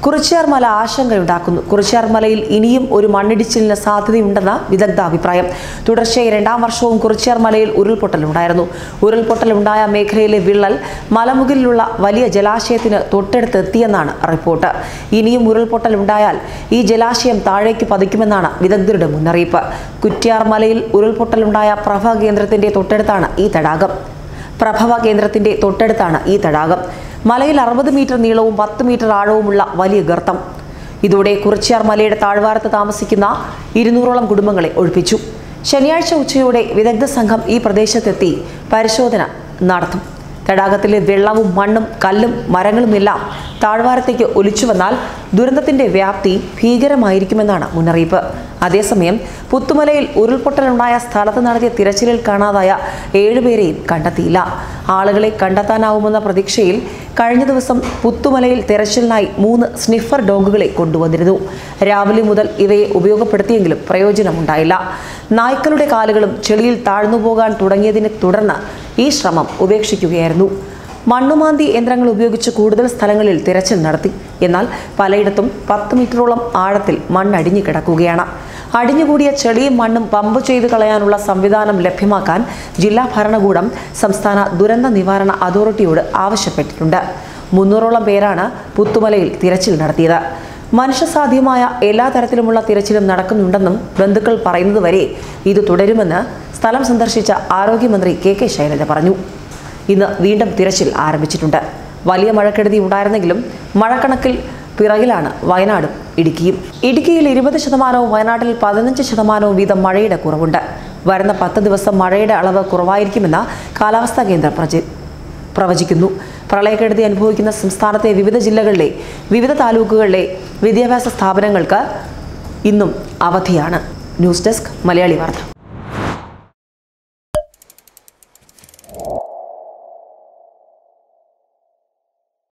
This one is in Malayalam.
കുറിച്യാർ മല ആശങ്കയുണ്ടാക്കുന്നു കുറിച്യാർ മലയിൽ ഇനിയും ഒരു മണ്ണിടിച്ചിലിന് സാധ്യതയുണ്ടെന്ന വിദഗ്ധ അഭിപ്രായം തുടർച്ചയായി രണ്ടാം വർഷവും കുറിച്യാർ മലയിൽ ഉരുൾപൊട്ടലുണ്ടായിരുന്നു ഉരുൾപൊട്ടലുണ്ടായ മേഖലയിലെ വിള്ളൽ മലമുകളിലുള്ള വലിയ ജലാശയത്തിന് തൊട്ടടുത്ത് എത്തിയെന്നാണ് റിപ്പോർട്ട് ഇനിയും ഉരുൾപൊട്ടലുണ്ടായാൽ ഈ ജലാശയം താഴേക്ക് പതിക്കുമെന്നാണ് വിദഗ്ധരുടെ മുന്നറിയിപ്പ് കുറ്റ്യാർ മലയിൽ ഉരുൾപൊട്ടലുണ്ടായ പ്രഭ കേന്ദ്രത്തിന്റെ തൊട്ടടുത്താണ് ഈ തടാകം പ്രഭവ കേന്ദ്രത്തിന്റെ തൊട്ടടുത്താണ് ഈ തടാകം മലയിൽ അറുപത് മീറ്റർ നീളവും പത്ത് മീറ്റർ ആഴവുമുള്ള വലിയ ഗർത്തം ഇതോടെ കുറിച്യാർ മലയുടെ താഴ്വാരത്ത് താമസിക്കുന്ന ഇരുന്നൂറോളം കുടുംബങ്ങളെ ഒഴിപ്പിച്ചു ശനിയാഴ്ച ഉച്ചയോടെ വിദഗ്ധ സംഘം ഈ പ്രദേശത്തെത്തി പരിശോധന നടത്തും തടാകത്തിലെ വെള്ളവും മണ്ണും കല്ലും മരങ്ങളുമെല്ലാം താഴ്വാരത്തേക്ക് ഒലിച്ചു വന്നാൽ ദുരന്തത്തിന്റെ വ്യാപ്തി ഭീകരമായിരിക്കുമെന്നാണ് മുന്നറിയിപ്പ് അതേസമയം പുത്തുമലയിൽ ഉരുൾപൊട്ടലുണ്ടായ സ്ഥലത്ത് നടത്തിയ തിരച്ചിലിൽ കാണാതായ ഏഴുപേരെയും കണ്ടെത്തിയില്ല ആളുകളെ കണ്ടെത്താനാവുമെന്ന പ്രതീക്ഷയിൽ കഴിഞ്ഞ ദിവസം പുത്തുമലയിൽ തെരച്ചിലിനായി മൂന്ന് സ്നിഫർ ഡോഗുകളെ കൊണ്ടുവന്നിരുന്നു രാവിലെ മുതൽ ഇവയെ ഉപയോഗപ്പെടുത്തിയെങ്കിലും പ്രയോജനമുണ്ടായില്ല നായ്ക്കളുടെ കാലുകളും ചെളിയിൽ താഴ്ന്നു പോകാൻ തുടങ്ങിയതിനെ തുടർന്ന് ഈ ശ്രമം ഉപേക്ഷിക്കുകയായിരുന്നു മണ്ണുമാന്തി യന്ത്രങ്ങൾ ഉപയോഗിച്ച് കൂടുതൽ സ്ഥലങ്ങളിൽ തിരച്ചിൽ നടത്തി എന്നാൽ പലയിടത്തും പത്ത് മീറ്ററോളം ആഴത്തിൽ മണ്ണടിഞ്ഞു കിടക്കുകയാണ് അടിഞ്ഞുകൂടിയ ചെളിയും മണ്ണും പമ്പ് ചെയ്ത് കളയാനുള്ള സംവിധാനം ലഭ്യമാക്കാൻ ജില്ലാ ഭരണകൂടം സംസ്ഥാന ദുരന്ത നിവാരണ അതോറിറ്റിയോട് ആവശ്യപ്പെട്ടിട്ടുണ്ട് മുന്നൂറോളം പേരാണ് പുത്തുമലയിൽ തിരച്ചിൽ നടത്തിയത് മനുഷ്യസാധ്യമായ എല്ലാ തരത്തിലുമുള്ള തിരച്ചിലും നടക്കുന്നുണ്ടെന്നും ബന്ധുക്കൾ പറയുന്നതുവരെ ഇത് തുടരുമെന്ന് സ്ഥലം സന്ദർശിച്ച ആരോഗ്യമന്ത്രി കെ കെ ശൈലജ പറഞ്ഞു ഇന്ന് വീണ്ടും തിരച്ചിൽ ആരംഭിച്ചിട്ടുണ്ട് വലിയ മഴക്കെടുതി ഉണ്ടായിരുന്നെങ്കിലും മഴക്കണക്കിൽ പിറകിലാണ് വയനാടും ഇടുക്കിയും ഇടുക്കിയിൽ ഇരുപത് ശതമാനവും വയനാട്ടിൽ പതിനഞ്ച് ശതമാനവും വീതം മഴയുടെ കുറവുണ്ട് വരുന്ന പത്ത് ദിവസം മഴയുടെ അളവ് കുറവായിരിക്കുമെന്ന് കാലാവസ്ഥാ കേന്ദ്രം പ്രചി പ്രവചിക്കുന്നു പ്രളയക്കെടുതി അനുഭവിക്കുന്ന സംസ്ഥാനത്തെ വിവിധ ജില്ലകളിലെ വിവിധ താലൂക്കുകളിലെ വിദ്യാഭ്യാസ സ്ഥാപനങ്ങൾക്ക് ഇന്നും അവധിയാണ് ന്യൂസ് ഡെസ്ക് മലയാളി വാർത്ത